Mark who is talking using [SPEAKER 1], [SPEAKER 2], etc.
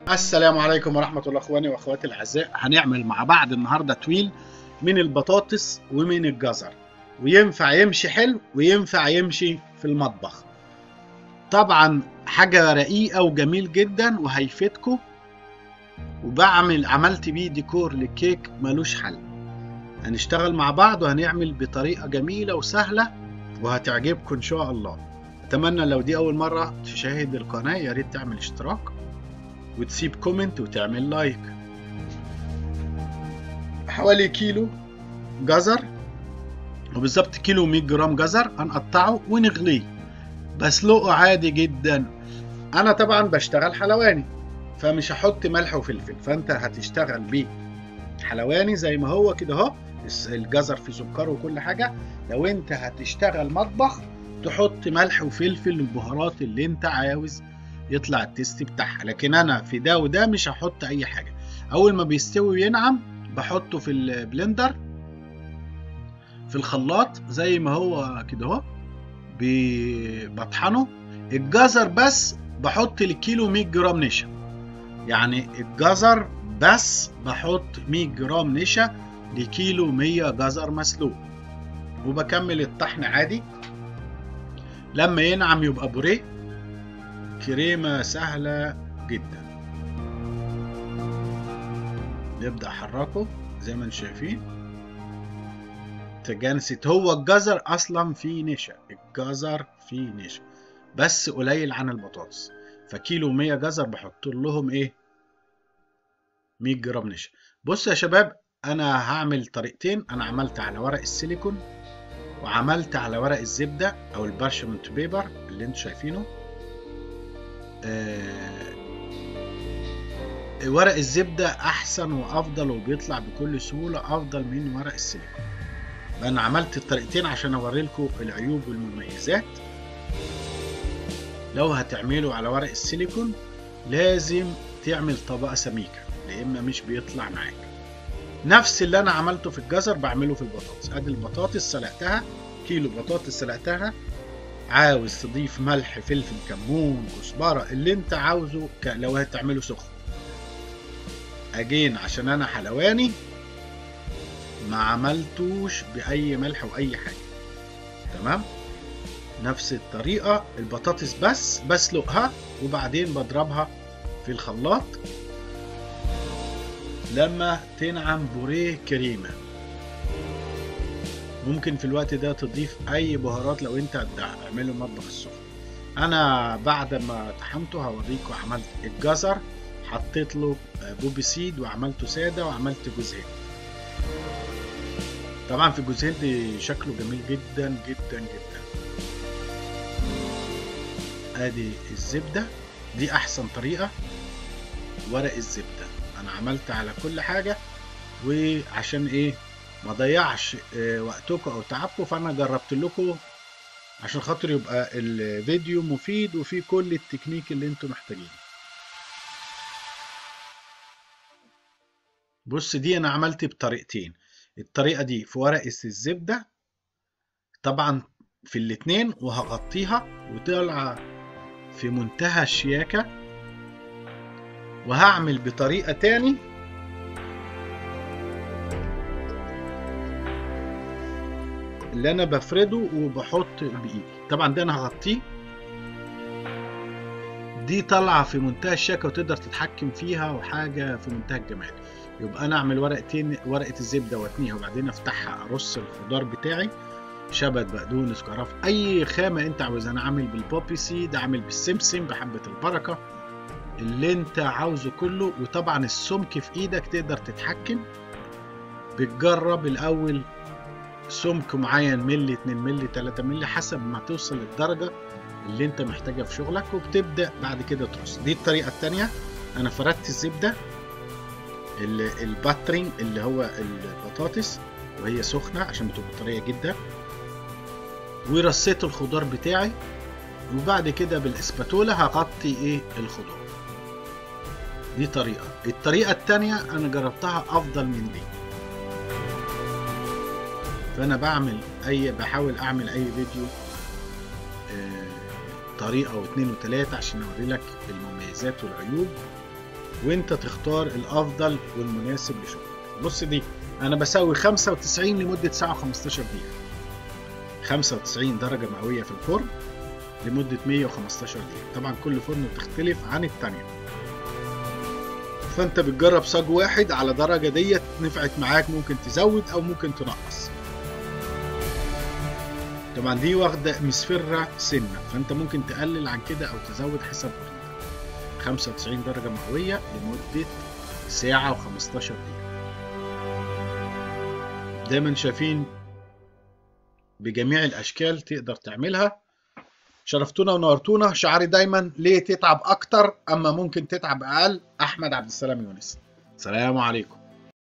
[SPEAKER 1] السلام عليكم ورحمة الله اخواني واخواتي الاعزاء هنعمل مع بعض النهاردة تويل من البطاطس ومن الجزر وينفع يمشي حلو وينفع يمشي في المطبخ طبعا حاجة رقيقة وجميل جدا وهيفيدكم وبعمل عملت بيه ديكور للكيك ملوش حل هنشتغل مع بعض وهنعمل بطريقة جميلة وسهلة وهتعجبكم ان شاء الله اتمنى لو دي اول مرة تشاهد القناة يا ريت تعمل اشتراك وتسيب كومنت وتعمل لايك حوالي كيلو جزر وبالظبط كيلو 100 جرام جزر هنقطعه ونغليه بسلقه عادي جدا انا طبعا بشتغل حلواني فمش هحط ملح وفلفل فانت هتشتغل بيه حلواني زي ما هو كده اهو الجزر فيه سكر وكل حاجه لو انت هتشتغل مطبخ تحط ملح وفلفل البهارات اللي انت عاوز يطلع التيست بتاعها لكن انا في ده وده مش هحط اي حاجه اول ما بيستوي وينعم بحطه في البلندر في الخلاط زي ما هو كده اهو بطحنه الجزر بس بحط الكيلو 100 جرام نشا يعني الجزر بس بحط 100 جرام نشا لكيلو 100 جزر مسلوق وبكمل الطحن عادي لما ينعم يبقى بوريه كريمة سهلة جدا نبدأ أحركه زي ما انتم شايفين تجانست هو الجزر أصلا فيه نشا الجزر فيه نشا بس قليل عن البطاطس فكيلو 100 جزر بحط لهم ايه 100 جرام نشا بص يا شباب انا هعمل طريقتين انا عملت على ورق السيليكون وعملت على ورق الزبده او البارشمنت بيبر اللي انتم شايفينه آه ورق الزبدة أحسن وأفضل وبيطلع بكل سهولة أفضل من ورق السيليكون أنا عملت الطريقتين عشان أوري لكم العيوب والمميزات لو هتعملوا على ورق السيليكون لازم تعمل طبقة سميكة لإما مش بيطلع معاك نفس اللي أنا عملته في الجزر بعمله في البطاطس أدي البطاطس سلقتها كيلو بطاطس سلقتها عاوز تضيف ملح فلفل كمون كزبرة اللي انت عاوزه لو هتعمله سخن اجين عشان انا حلواني ما عملتوش باي ملح واي حاجة تمام نفس الطريقة البطاطس بس بسلقها وبعدين بضربها في الخلاط لما تنعم بوريه كريمه ممكن في الوقت ده تضيف اي بهارات لو انت هتعمله مطبخ السخن انا بعد ما طحنته هوريكم عملت الجزر حطيت له بوبي سيد وعملته ساده وعملت جوز هند طبعا في جوز هند شكله جميل جدا جدا جدا ادي الزبده دي احسن طريقه ورق الزبده انا عملت على كل حاجه وعشان ايه ما ضيعش وقتكم او تعبكم فانا جربت لكم عشان خاطر يبقى الفيديو مفيد وفيه كل التكنيك اللي انتم محتاجينه بص دي انا عملت بطريقتين الطريقة دي في ورقة الزبدة طبعا في الاتنين وهغطيها وطالعة في منتهى الشياكة وهعمل بطريقة تاني اللي انا بفرده وبحط بايدي طبعا ده انا هغطيه دي طالعه في منتهى الشياكه وتقدر تتحكم فيها وحاجه في منتهى الجمال يبقى انا اعمل ورقتين ورقه الزبده واتنيها وبعدين افتحها ارص الخضار بتاعي شبت بقدونس كرف اي خامه انت عاوزها انا عامل بالبوبي سيد عامل بالسمسم بحبه البركه اللي انت عاوزه كله وطبعا السمك في ايدك تقدر تتحكم بتجرب الاول سمك معين ملي 2 ملي 3 ملي حسب ما توصل للدرجة اللي انت محتاجها في شغلك وبتبدأ بعد كده ترص دي الطريقة التانية انا فردت الزبدة الباترينج اللي هو البطاطس وهي سخنة عشان بتبقى طرية جدا ورصيت الخضار بتاعي وبعد كده بالاسباتولا هغطي ايه الخضار دي طريقة الطريقة التانية انا جربتها افضل من دي فانا بعمل اي بحاول اعمل اي فيديو آه طريقه واثنين وثلاثه عشان اوري لك المميزات والعيوب وانت تختار الافضل والمناسب لشغلك بص دي انا بسوي 95 لمده ساعه و15 دقيقه 95 درجه مئويه في الفرن لمده 115 دقيقه طبعا كل فرن بتختلف عن الثانيه فانت بتجرب صاج واحد على درجه ديت نفعت معاك ممكن تزود او ممكن تنقص طبعا دي واخده مصفرة سنه فانت ممكن تقلل عن كده او تزود حسب فرنتك 95 درجه مئويه لمده ساعه و15 دقيقه دايما شايفين بجميع الاشكال تقدر تعملها شرفتونا ونورتونا شعاري دايما ليه تتعب اكتر اما ممكن تتعب اقل احمد عبد السلام يونس سلام عليكم